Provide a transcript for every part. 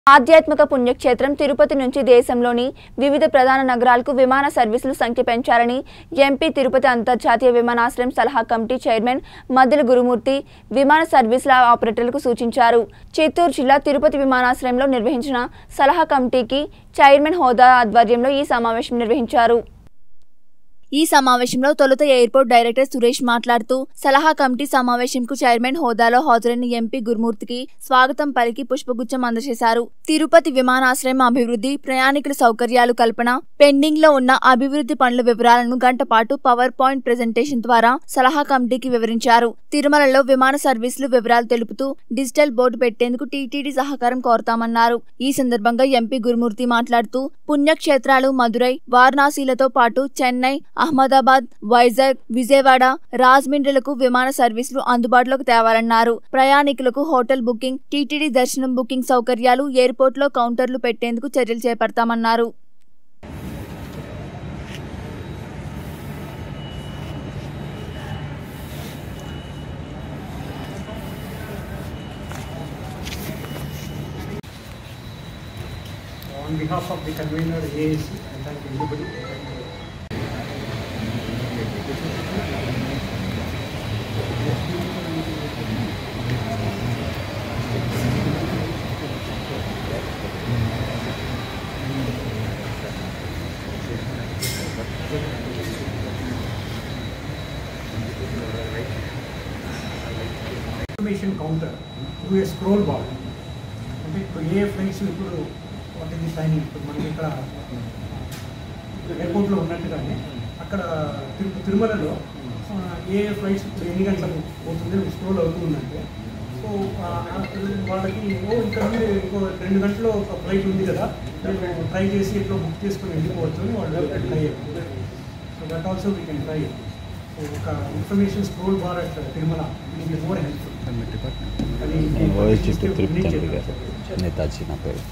ఆధ్యాత్మిక పుణ్యక్షేత్రం తిరుపతి నుంచి దేశంలోని వివిధ ప్రధాన నగరాలకు విమాన సర్వీసులు సంఖ్య పెంచాలని ఎంపీ తిరుపతి అంతర్జాతీయ విమానాశ్రయం సలహా కమిటీ చైర్మన్ మద్దెల గురుమూర్తి విమాన సర్వీసుల ఆపరేటర్లకు సూచించారు చిత్తూరు జిల్లా తిరుపతి విమానాశ్రయంలో నిర్వహించిన సలహా కమిటీకి చైర్మన్ హోదా ఆధ్వర్యంలో ఈ సమావేశం నిర్వహించారు ఈ సమావేశంలో తొలుత ఎయిర్పోర్ట్ డైరెక్టర్ సురేష్ మాట్లాడుతూ సలహా కమిటీ సమావేశంకు చైర్మన్ హోదాలో హాజరైన ఎంపీ గురుమూర్తికి స్వాగతం పలికి పుష్పగుచ్చం అందజేశారు తిరుపతి విమానాశ్రయం అభివృద్ధి ప్రయాణికుల సౌకర్యాలు కల్పన పెండింగ్ లో ఉన్న అభివృద్ధి పనుల వివరాలను గంట పాటు పవర్ పాయింట్ ప్రెజెంటేషన్ ద్వారా సలహా కమిటీకి వివరించారు తిరుమలలో విమాన సర్వీసులు వివరాలు తెలుపుతూ డిజిటల్ బోర్డు పెట్టేందుకు టీటీడీ సహకారం కోరతామన్నారు ఈ సందర్భంగా ఎంపీ గురుమూర్తి మాట్లాడుతూ పుణ్యక్షేత్రాలు మదురై వారణాసిలతో పాటు చెన్నై అహ్మదాబాద్ వైజాగ్ విజయవాడ రాజమండ్రిలకు విమాన సర్వీసులు అందుబాటులోకి తేవాలన్నారు ప్రయాణికులకు హోటల్ బుకింగ్ టీటీడీ దర్శనం బుకింగ్ సౌకర్యాలు ఎయిర్పోర్ట్లో కౌంటర్లు పెట్టేందుకు చర్యలు చేపడతామన్నారు On behalf of the convener AAC, I thank everybody. Information counter through a scroll bar అంటే ఇప్పుడు ఏ ఫ్లైట్స్ ఇప్పుడు వాట్ ఇది టైమింగ్ ఇప్పుడు మనకి ఇక్కడ ఎయిర్పోర్ట్లో ఉన్నట్టుగానే అక్కడ తిరు తిరుమలలో ఆ, ఏ ఫ్లైట్స్ ఇప్పుడు ఎన్ని గంటలకు పోతుంది స్క్రోల్ అవుతుందంటే సో ఆ, ఆ, వాళ్ళకి ఓ ఇక్కడ నుండి ఇంకో రెండు గంటల్లో ఒక ఫ్లైట్ ఉంది కదా నేను ట్రై చేసి ఎట్లో బుక్ చేసుకుని వెళ్ళిపోవచ్చు అని వాళ్ళు try so that also we can try so ఒక information scroll bar at Tirumala ఇది మోర్ హెల్ప్ఫుల్ అది నేను ఓఎస్ చిత్తూరు నేను తిరుపతి తండ్రి చెప్పాను. గారు నేతాజీ నా పేరు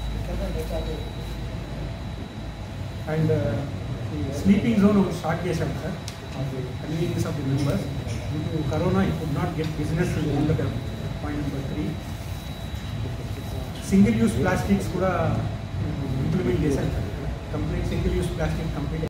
అండ్ స్లీపింగ్ జోన్ ఒకటి స్టార్ట్ చేశాం sir convenience of the members due to corona ఈ could not get business point number three single use plastics కూడా ఇంప్లిమెంట్ చేశాం sir complete single use plastic complete